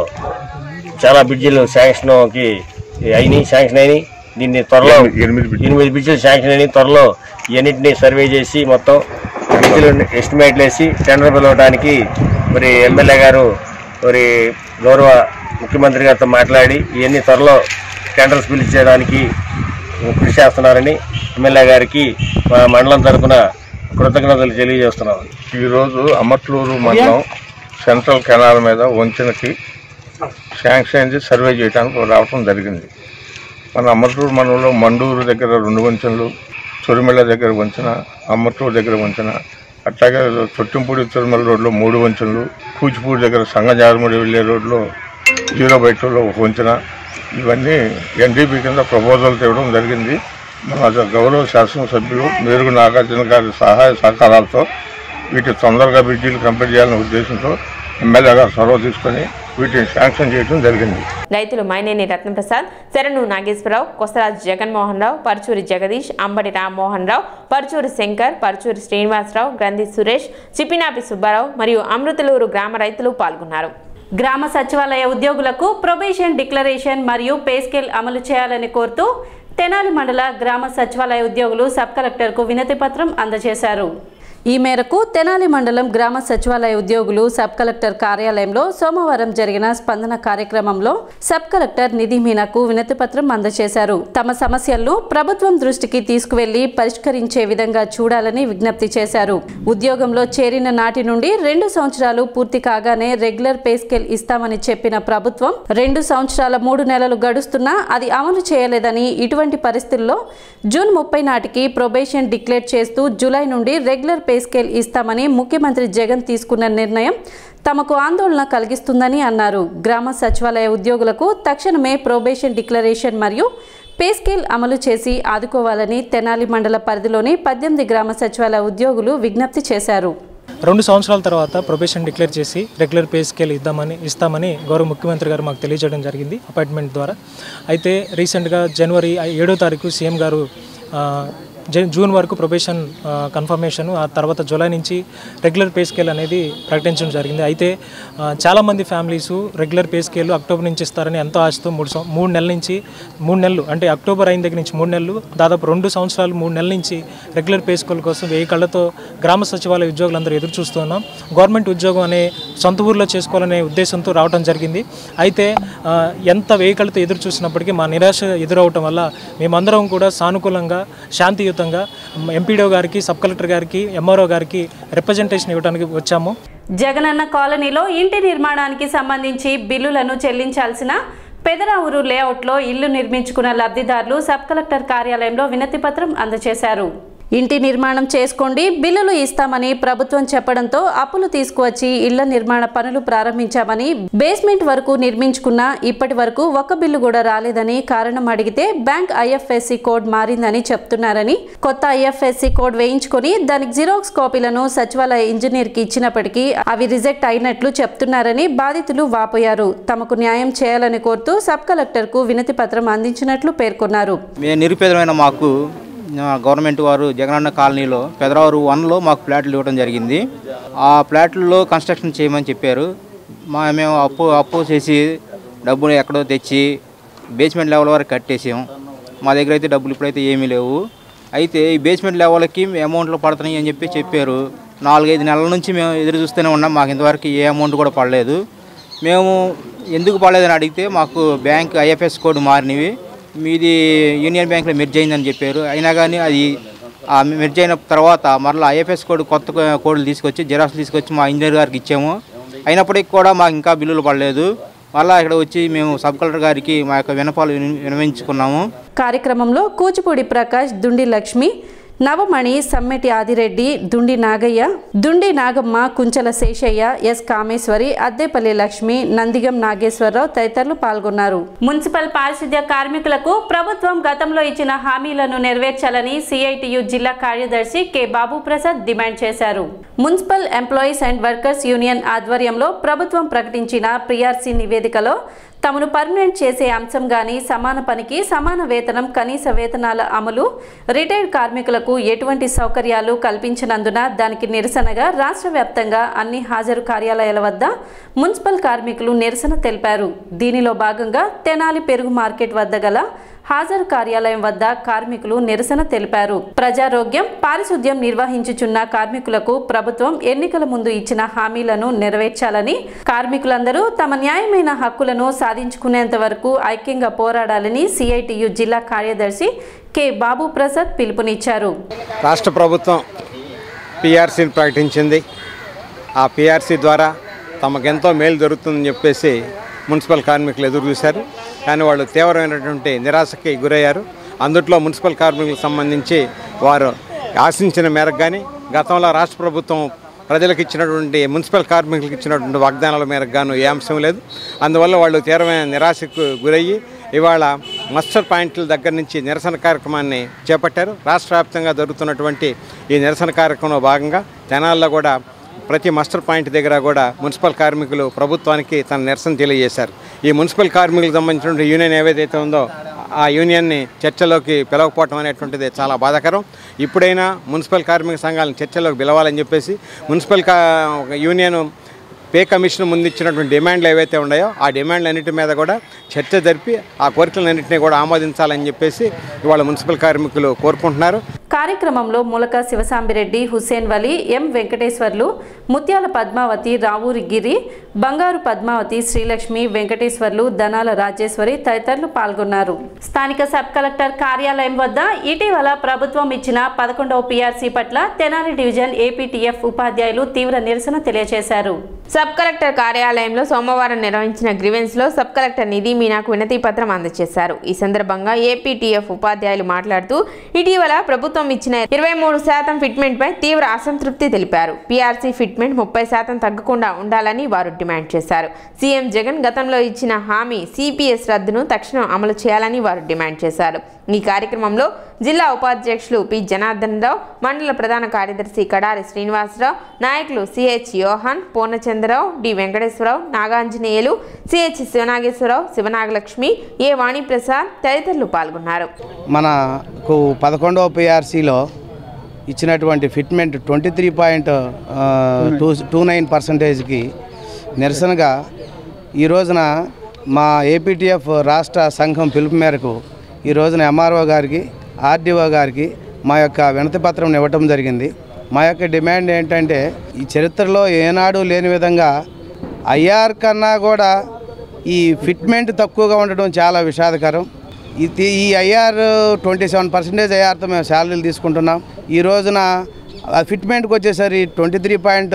చాలా బ్రిడ్జిలు శాంక్షన్కి అయినాయి శాంక్షన్ అయినాయి దీన్ని త్వరలో ఎనిమిది బ్రిడ్జిలు శాంక్షన్ అయినాయి త్వరలో ఇవన్నింటినీ సర్వే చేసి మొత్తం బ్రిడ్జిలు ఎస్టిమేట్లు వేసి టెండర్ పిలవడానికి మరి ఎమ్మెల్యే గారు మరి గౌరవ ముఖ్యమంత్రి గారితో మాట్లాడి ఇవన్నీ త్వరలో టెండర్స్ పిలిచేయడానికి కృషి చేస్తున్నారని ఎమ్మెల్యే గారికి మా మండలం తరఫున కృతజ్ఞతలు తెలియజేస్తున్నాం ఈరోజు అమట్లూరు మండలం సెంట్రల్ కెనాల్ మీద వంతెనకి శాంక్షన్ అయింది సర్వే చేయడానికి రావటం జరిగింది మన అమర్టూరు మండలంలో మండూరు దగ్గర రెండు వంచెనలు తొరిమెళ్ళ దగ్గర వంచెన అమర్టూరు దగ్గర వంచెన అట్లాగే చొట్టింపూడి తిరుమల రోడ్లో మూడు వంచెనలు కూచిపూడి దగ్గర సంగజారముడి వెళ్ళే రోడ్లో జీరో బై టూలో ఒక వంచెన ఇవన్నీ ఎన్డీపీ కింద ప్రపోజల్ తేవడం జరిగింది మన గౌరవ శాసనసభ్యులు మేరుగు నాగార్జున గారి సహాయ సహకారాలతో వీటి తొందరగా బ్రిడ్జీలు కంప్లీట్ చేయాలనే ఉద్దేశంతో ఎమ్మెల్యే గారు చొరవ తీసుకొని వీటిని శాంక్షన్ చేయడం జరిగింది రైతులు మైనేని రత్నప్రసాద్ శరణు నాగేశ్వరరావు కొసరాజు జగన్మోహన్ రావు పరుచూరి జగదీష్ అంబటి రామ్మోహన్ రావు పరుచూరి శంకర్ పరుచూరి శ్రీనివాసరావు గ్రంథి సురేష్ చిప్పినాపి సుబ్బారావు మరియు అమృతలూరు గ్రామ రైతులు పాల్గొన్నారు గ్రామ సచివాలయ ఉద్యోగులకు ప్రొబేషన్ డిక్లరేషన్ మరియు పే స్కేల్ అమలు చేయాలని కోరుతూ తెనాలి మండల గ్రామ సచివాలయ ఉద్యోగులు సబ్ కలెక్టర్కు వినతి పత్రం అందజేశారు ఈ మేరకు తెనాలి మండలం గ్రామ సచివాలయ ఉద్యోగులు సబ్ కలెక్టర్ కార్యాలయంలో సోమవారం జరిగిన స్పందన కార్యక్రమంలో సబ్ కలెక్టర్ నిధి మీనాకు వినతి పత్రం అందజేశారు తమ సమస్యలను ప్రభుత్వం దృష్టికి తీసుకువెళ్లి పరిష్కరించే విధంగా చూడాలని విజ్ఞప్తి చేశారు ఉద్యోగంలో చేరిన నాటి నుండి రెండు సంవత్సరాలు పూర్తి కాగానే రెగ్యులర్ పే స్కేల్ ఇస్తామని చెప్పిన ప్రభుత్వం రెండు సంవత్సరాల మూడు నెలలు గడుస్తున్నా అది అమలు చేయలేదని ఇటువంటి పరిస్థితుల్లో జూన్ ముప్పై నాటికి ప్రొబేషన్ డిక్లేర్ చేస్తూ జూలై నుండి రెగ్యులర్ పే స్కేల్ ఇస్తామని ముఖ్యమంత్రి జగన్ తీసుకున్న నిర్ణయం తమకు ఆందోళన కలిగిస్తుందని అన్నారు గ్రామ సచివాలయ ఉద్యోగులకు తక్షణమే ప్రొబేషన్ డిక్లరేషన్ మరియు పే స్కేల్ అమలు చేసి ఆదుకోవాలని తెనాలి మండల పరిధిలోని పద్దెనిమిది గ్రామ సచివాలయ ఉద్యోగులు విజ్ఞప్తి చేశారు రెండు సంవత్సరాల తర్వాత ప్రొబేషన్ డిక్లేర్ చేసి రెగ్యులర్ పే స్కేల్ ఇద్దామని ఇస్తామని గౌరవ ముఖ్యమంత్రి గారు మాకు తెలియజేయడం జరిగింది అపాయింట్మెంట్ ద్వారా అయితే రీసెంట్గా జనవరి ఏడో తారీఖు సీఎం గారు ఆ, జ- జూన్ వరకు ప్రొబేషన్ కన్ఫర్మేషన్ ఆ తర్వాత జూలై నుంచి రెగ్యులర్ పే స్కేల్ అనేది ప్రకటించడం జరిగింది అయితే ఆ, చాలామంది families regular pay scale October నుంచి ఇస్తారని ఎంతో ఆశతో మూడు సం- మూడు నెలల నుంచి మూడు నెలలు అంటే అక్టోబర్ అయిన దగ్గర నుంచి మూడు నెలలు దాదాపు రెండు సంవత్సరాలు మూడు నెలల నుంచి రెగ్యులర్ పే స్కేల్ కోసం వెయ్యి కళ్ళతో గ్రామ సచివాలయ ఉద్యోగులందరూ ఎదురు చూస్తున్నాం గవర్నమెంట్ ఉద్యోగం అనే సొంత ఊర్లో చేసుకోవాలనే ఉద్దేశంతో రావడం జరిగింది అయితే ఆ, ఎంత వెయ్యి కళ్ళతో ఎదురు చూసినప్పటికీ మా నిరాశ ఎదురవటం వల్ల మేమందరం కూడా సానుకూలంగా శాంతియుతంగా ఎంపీడీఓ గారికి సబ్ కలెక్టర్ గారికి ఎంఆర్ఓ గారికి రిప్రజెంటేషన్ ఇవ్వడానికి వచ్చాము జగనన్న కాలనీలో ఇంటి నిర్మాణానికి సంబంధించి బిల్లులను చెల్లించాల్సిన పెదరావురు లేఅవుట్లో ఇల్లు నిర్మించుకున్న లబ్ధిదారులు సబ్ కలెక్టర్ కార్యాలయంలో వినతి పత్రం అందజేశారు ఇంటి నిర్మాణం చేసుకోండి బిల్లులు ఇస్తామని ప్రభుత్వం చెప్పడంతో అప్పులు తీసుకువచ్చి ఇళ్ల నిర్మాణ పనులు ప్రారంభించామని బేస్మెంట్ వరకు నిర్మించుకున్న ఇప్పటి వరకు ఒక్క బిల్లు కూడా రాలేదని కారణం అడిగితే బ్యాంక్ ఐఎఫ్ఎస్సి కోడ్ మారిందని చెప్తున్నారని కొత్త ఐఎఫ్ఎస్సి కోడ్ వేయించుకొని దానికి జిరాక్స్ కాపీలను సచివాలయ ఇంజనీర్కి ఇచ్చినప్పటికీ అవి రిజెక్ట్ అయినట్లు చెప్తున్నారని బాధితులు వాపోయారు తమకు న్యాయం చేయాలని కోరుతూ సబ్ కలెక్టర్కు వినతి పత్రం అందించినట్లు పేర్కొన్నారు మేము నిరుపేదమైన మాకు ఆ, గవర్నమెంట్ వారు జగనన్న కాలనీలో పెదరావరు వన్లో మాకు ఫ్లాట్లు ఇవ్వడం జరిగింది ఆ ఫ్లాట్లలో కన్స్ట్రక్షన్ చేయమని చెప్పారు మా మేము అప్పు అప్పు చేసి డబ్బులు ఎక్కడో తెచ్చి బేస్మెంట్ లెవెల్ వరకు కట్టేసాం మా దగ్గర అయితే డబ్బులు ఇప్పుడైతే ఏమీ లేవు అయితే ఈ బేస్మెంట్ లెవెల్కి అమౌంట్లో పడుతున్నాయి అని చెప్పి చెప్పారు నాలుగైదు నెలల నుంచి మేము ఎదురు చూస్తూనే ఉన్నాం మాకు ఇంతవరకు ఏ అమౌంట్ కూడా పడలేదు మేము ఎందుకు పడలేదని అడిగితే మాకు బ్యాంక్ ఐఎఫ్ఎస్ కోడ్ మారినవి మీది యూనియన్ బ్యాంక్లో మెర్జ్ అయిందని చెప్పారు అయినా కానీ అది ఆ మెర్జ్ అయిన తర్వాత మరలా ఐఎఫ్ఎస్ కోడ్ కొత్త కోడ్లు తీసుకొచ్చి జిరాక్స్ తీసుకొచ్చి మా ఇంజనీర్ గారికి ఇచ్చాము అయినప్పటికీ కూడా మాకు ఇంకా బిల్లులు పడలేదు మళ్ళీ ఇక్కడ వచ్చి మేము సబ్ కలెక్టర్ గారికి మా యొక్క వినపాలు విని- వినవించుకున్నాము కార్యక్రమంలో కూచిపూడి ప్రకాష్ దుండి లక్ష్మి నవమణి సమ్మెటి ఆదిరెడ్డి దుండి నాగయ్య దుండి నాగమ్మ కుంచల శేషయ్య ఎస్ కామేశ్వరి అద్దేపల్లి లక్ష్మి నందిగం నాగేశ్వరరావు తదితరులు పాల్గొన్నారు మున్సిపల్ పారిశుద్ధ్య కార్మికులకు ప్రభుత్వం గతంలో ఇచ్చిన హామీలను నెరవేర్చాలని సిఐటియు జిల్లా కార్యదర్శి కె బాబు ప్రసాద్ డిమాండ్ చేశారు municipal employees and workers union ఆధ్వర్యంలో ప్రభుత్వం ప్రకటించిన పిఆర్సీ నివేదికలో తమను పర్మనెంట్ చేసే అంశం గాని సమాన పనికి సమాన వేతనం కనీస వేతనాల అమలు రిటైర్డ్ కార్మికులకు ఎటువంటి సౌకర్యాలు కల్పించినందున దానికి నిరసనగా రాష్ట్ర వ్యాప్తంగా అన్ని హాజరు కార్యాలయాల వద్ద మున్సిపల్ కార్మికులు నిరసన తెలిపారు దీనిలో భాగంగా తెనాలి పెరుగు మార్కెట్ వద్ద గల హాజరు కార్యాలయం వద్ద కార్మికులు నిరసన తెలిపారు ప్రజారోగ్యం పారిశుద్ధ్యం నిర్వహించుచున్న కార్మికులకు ప్రభుత్వం ఎన్నికల ముందు ఇచ్చిన హామీలను నెరవేర్చాలని కార్మికులందరూ తమ న్యాయమైన హక్కులను సాధించుకునేంత వరకు ఐక్యంగా పోరాడాలని సిఐటియు జిల్లా కార్యదర్శి కె బాబు ప్రసాద్ పిలుపునిచ్చారు రాష్ట్ర ప్రభుత్వం పిఆర్సీని ప్రకటించింది ఆ పిఆర్సీ ద్వారా తమకెంతో మేలు జరుగుతుందని చెప్పేసి మున్సిపల్ కార్మికులు ఎదురు చూశారు కానీ వాళ్ళు తీవ్రమైనటువంటి నిరాశకి గురయ్యారు అందుట్లో మున్సిపల్ కార్మికులకు సంబంధించి వారు ఆశించిన మేరకు కానీ గతంలో రాష్ట్ర ప్రభుత్వం ప్రజలకు ఇచ్చినటువంటి మున్సిపల్ కార్మికులకు ఇచ్చినటువంటి వాగ్దానాల మేరకు గాను ఏ అంశం లేదు అందువల్ల వాళ్ళు తీవ్రమైన నిరాశకు గురయ్యి ఇవాళ మస్టర్ పాయింట్ల దగ్గర నుంచి నిరసన కార్యక్రమాన్ని చేపట్టారు రాష్ట్ర వ్యాప్తంగా జరుగుతున్నటువంటి ఈ నిరసన కార్యక్రమంలో భాగంగా తెనాల్లో కూడా ప్రతి మస్టర్ పాయింట్ దగ్గర కూడా మున్సిపల్ కార్మికులు ప్రభుత్వానికి తన నిరసన తెలియజేశారు ఈ మున్సిపల్ కార్మికులకు సంబంధించిన యూనియన్ ఏదైతే ఉందో ఆ యూనియన్ని చర్చలోకి పిలవకపోవటం అనేటువంటిది చాలా బాధాకరం ఇప్పుడైనా మున్సిపల్ కార్మిక సంఘాలను చర్చలోకి పిలవాలని చెప్పేసి మున్సిపల్ కా యూనియన్ పే కమిషన్ ముందు ఇచ్చినటువంటి డిమాండ్లు ఏవైతే ఉన్నాయో ఆ డిమాండ్లన్నిటి మీద కూడా చర్చ జరిపి ఆ కోరికలన్నింటినీ కూడా ఆమోదించాలని చెప్పేసి ఇవాళ మున్సిపల్ కార్మికులు కోరుకుంటున్నారు కార్యక్రమంలో మూలక శివసాంబిరెడ్డి హుసేన్ వలి ఎం వెంకటేశ్వర్లు ముత్యాల పద్మావతి రావూరి గిరి బంగారు పద్మావతి శ్రీలక్ష్మి వెంకటేశ్వర్లు ధనాల రాజేశ్వరి తదితరులు పాల్గొన్నారు స్థానిక సబ్ కలెక్టర్ కార్యాలయం వద్ద ఇటీవల ప్రభుత్వం ఇచ్చిన పదకొండవ పీఆర్సీ పట్ల తెనాలి డివిజన్ ఏపీటీఎఫ్ ఉపాధ్యాయులు తీవ్ర నిరసన తెలియజేశారు సబ్ కలెక్టర్ కార్యాలయంలో సోమవారం నిర్వహించిన గ్రీవెన్స్ లో సబ్ కలెక్టర్ నిధి మీనాకు వినతి పత్రం అందజేశారు ఈ సందర్భంగా ఏపీటీఎఫ్ ఉపాధ్యాయులు మాట్లాడుతూ ఇటీవల ప్రభుత్వం ఇచ్చిన ఇరవై మూడు శాతం ఫిట్మెంట్ పై తీవ్ర అసంతృప్తి తెలిపారు పీఆర్సీ ఫిట్మెంట్ ముప్పై శాతం తగ్గకుండా ఉండాలని వారు డిమాండ్ చేశారు సీఎం జగన్ గతంలో ఇచ్చిన హామీ సిపిఎస్ రద్దును తక్షణం అమలు చేయాలని వారు డిమాండ్ చేశారు ఈ కార్యక్రమంలో జిల్లా ఉపాధ్యక్షులు పి జనార్దన్ రావు మండల ప్రధాన కార్యదర్శి కడారి శ్రీనివాసరావు నాయకులు CH Yohan Purnachandrarao D Venkateswararao Naganjaneyulu CH Sivanageswararao Sivanagalakshmi A Vaniprasad తదితరులు పాల్గొన్నారు మనకు పదకొండవ పిఆర్సీలో ఇచ్చినటువంటి fitment twenty three point two two nine పర్సంటేజ్కి నిరసనగా ఈ రోజున మా ఏపీటీఎఫ్ రాష్ట్ర సంఘం పిలుపు మేరకు ఈ రోజున ఎంఆర్ఓ గారికి ఆర్డీఓ గారికి మా యొక్క వినతి పత్రం ఇవ్వటం జరిగింది మా యొక్క డిమాండ్ ఏంటంటే ఈ చరిత్రలో ఏనాడు లేని విధంగా ఐఆర్ కన్నా కూడా ఈ ఫిట్మెంట్ తక్కువగా ఉండడం చాలా విషాదకరం ఇది ఈ ఐఆర్ ట్వంటీ సెవెన్ పర్సెంటేజ్ ఐఆర్తో మేము శాలరీలు తీసుకుంటున్నాం ఈ రోజున ఆ ఫిట్మెంట్కి వచ్చేసరి ట్వంటీ త్రీ పాయింట్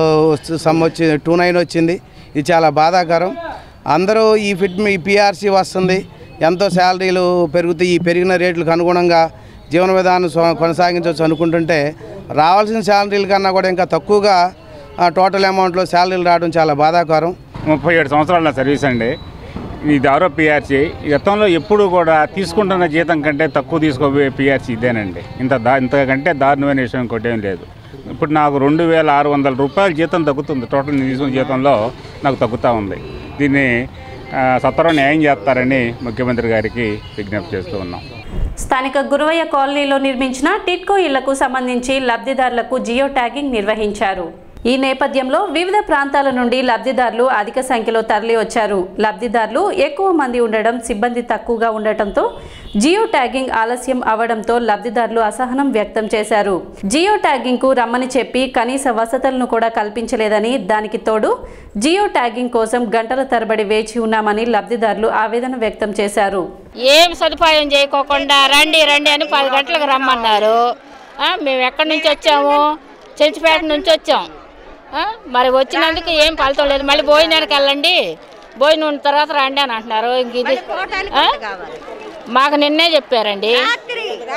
సమ్ వచ్చి టూ నైన్ వచ్చింది ఇది చాలా బాధాకరం అందరూ ఈ ఫిట్ ఈ పిఆర్సీ వస్తుంది ఎంతో శాలరీలు పెరుగుతాయి ఈ పెరిగిన రేట్లకు అనుగుణంగా జీవన విధానం స్వ- కొనసాగించవచ్చు అనుకుంటుంటే రావాల్సిన శాలరీల కన్నా కూడా ఇంకా తక్కువగా ఆ, టోటల్ అమౌంట్లో శాలరీలు రావడం చాలా బాధాకరం ముప్పై ఏడు సంవత్సరాల నా సర్వీస్ అండి ఇది ఆరో పిఆర్సీ గతంలో ఎప్పుడు కూడా తీసుకుంటున్న జీతం కంటే తక్కువ తీసుకోబోయే పిఆర్సీ ఇదేనండి ఇంత దా ఇంతకంటే దారుణమైన విషయం ఇంకోటేం లేదు ఇప్పుడు నాకు రెండు వేల ఆరు వందల రూపాయల జీతం తగ్గుతుంది టోటల్ నేను తీసుకున్న జీతంలో నాకు తగ్గుతూ ఉంది దీన్ని ఆ, సత్వరం న్యాయం చేస్తారని ముఖ్యమంత్రి గారికి విజ్ఞప్తి చేస్తూ ఉన్నాం స్థానిక గురవయ్య కాలనీలో నిర్మించిన టిట్కో ఇళ్లకు సంబంధించి లబ్ధిదారులకు జియో ట్యాగింగ్ నిర్వహించారు ఈ నేపథ్యంలో వివిధ ప్రాంతాల నుండి లబ్ధిదారులు అధిక సంఖ్యలో తరలి వచ్చారు లబ్ధిదారులు ఎక్కువ మంది ఉండడం సిబ్బంది తక్కువగా ఉండటంతో జియో ట్యాగింగ్ ఆలస్యం అవడంతో లబ్ధిదారులు అసహనం వ్యక్తం చేశారు జియో ట్యాగింగ్ కు రమ్మని చెప్పి కనీస వసతులను కూడా కల్పించలేదని దానికి తోడు జియో ట్యాగింగ్ కోసం గంటల తరబడి వేచి ఉన్నామని లబ్ధిదారులు ఆవేదన వ్యక్తం చేశారు ఏం సదుపాయం చేయకోకుండా రండి రండి అని పది గంటలకు రమ్మన్నారు ఆ, మేము ఎక్కడి నుంచి వచ్చాము చెంచిపేట నుంచి వచ్చాం ఆ, మరి వచ్చినందుకు ఏం ఫలితం లేదు మళ్ళీ భోజనానికి వెళ్ళండి భోజనం ఉన్న తర్వాత రండి అని అంటున్నారు ఇంక ఇది ఆ? మాకు నిన్నే చెప్పారండి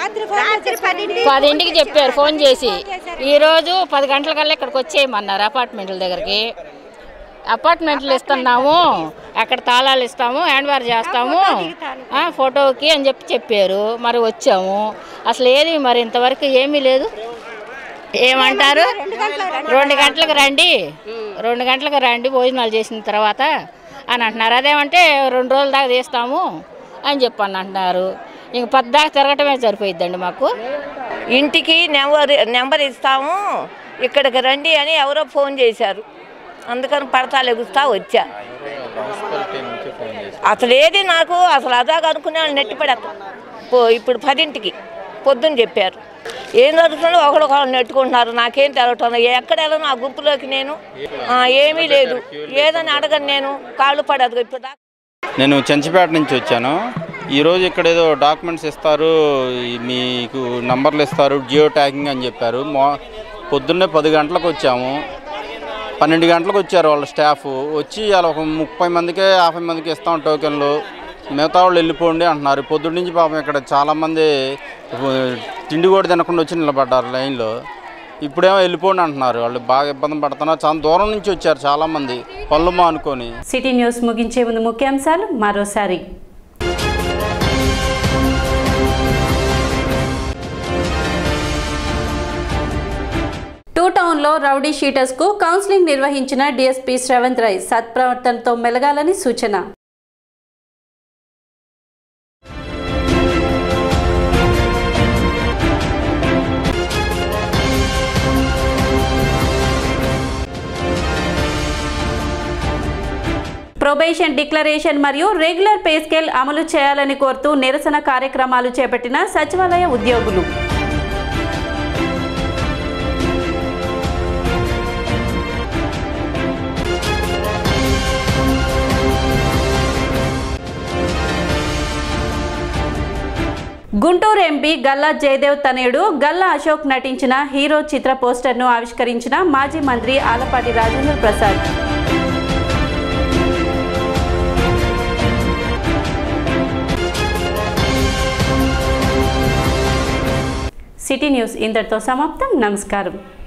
పదింటికి చెప్పారు ఫోన్ చేసి ఈరోజు పది గంటల కల్లా ఇక్కడికి వచ్చేయమన్నారు అపార్ట్మెంట్ల దగ్గరికి అపార్ట్మెంట్లు ఇస్తున్నాము అక్కడ తాళాలు ఇస్తాము హ్యాండ్ వార్ చేస్తాము ఆ, ఫోటోకి అని చెప్పి చెప్పారు మరి వచ్చాము అసలు ఏది మరి ఇంతవరకు ఏమీ లేదు ఏమంటారు రెండు గంటలకు రండి రెండు గంటలకు రండి భోజనాలు చేసిన తర్వాత అని అంటున్నారు అదేమంటే రెండు రోజుల దాకా తీస్తాము అని చెప్పి అని అంటున్నారు ఇంక పద్దాకా తిరగటమే సరిపోయిద్దండి మాకు ఇంటికి నెంబర్ నెంబర్ ఇస్తాము ఇక్కడికి రండి అని ఎవరో ఫోన్ చేశారు అందుకని పడతాలు ఎగుస్తా వచ్చా అసలు ఏది నాకు అసలు అదాగా అనుకునే వాళ్ళు నెట్టి పడతాం పో ఇప్పుడు పదింటికి పొద్దున్న చెప్పారు ఏం జరుగుతుందో ఒకడు ఒకడు నెట్టుకుంటున్నారు నాకేం తెలవటం ఎక్కడ వెళ్ళను ఆ గుంపులోకి నేను ఆ, ఏమీ లేదు ఏదని అడగను నేను కాళ్ళు పడదు ఇప్పుడు దాకా నేను చెంచిపేట నుంచి వచ్చాను ఈరోజు ఇక్కడ ఏదో డాక్యుమెంట్స్ ఇస్తారు ఈ మీకు నంబర్లు ఇస్తారు జియో ట్యాగింగ్ అని చెప్పారు మా పొద్దున్నే పది గంటలకు వచ్చాము పన్నెండు గంటలకు వచ్చారు వాళ్ళ స్టాఫ్ వచ్చి అలా ఒక ముప్పై మందికే యాభై మందికి ఇస్తాం టోకెన్లు మిగతా వాళ్ళు వెళ్ళిపోండి అంటున్నారు పొద్దున్న నుంచి పాపం ఇక్కడ చాలామంది ఉ, తిండి కూడా తినకుండా వచ్చి నిలబడ్డారు లైన్లో ఇప్పుడేమో వెళ్ళిపోండి అంటున్నారు వాళ్ళు బాగా ఇబ్బంది పడుతున్నారు చాలా దూరం నుంచి వచ్చారు చాలామంది పళ్ళు మానుకొని సిటీ న్యూస్ ముగించే ముందు ముఖ్యాంశాలు మరోసారి టూ టౌన్లో రౌడీ షీటర్స్కు కౌన్సిలింగ్ నిర్వహించిన డీఎస్పీ శ్రవంత్ రాయ్ సత్ప్రవర్తనతో మెలగాలని సూచన ప్రొబేషన్ డిక్లరేషన్ మరియు రెగ్యులర్ పే స్కేల్ అమలు చేయాలని కోరుతూ నిరసన కార్యక్రమాలు చేపట్టిన సచివాలయ ఉద్యోగులు గుంటూరు ఎంపీ గల్లా జయదేవ్ తనయుడు గల్లా అశోక్ నటించిన హీరో చిత్ర పోస్టర్ను ఆవిష్కరించిన మాజీ మంత్రి ఆలపాటి రాజేంద్ర ప్రసాద్ సిటీ న్యూస్ ఇంతటితో సమాప్తం నమస్కారం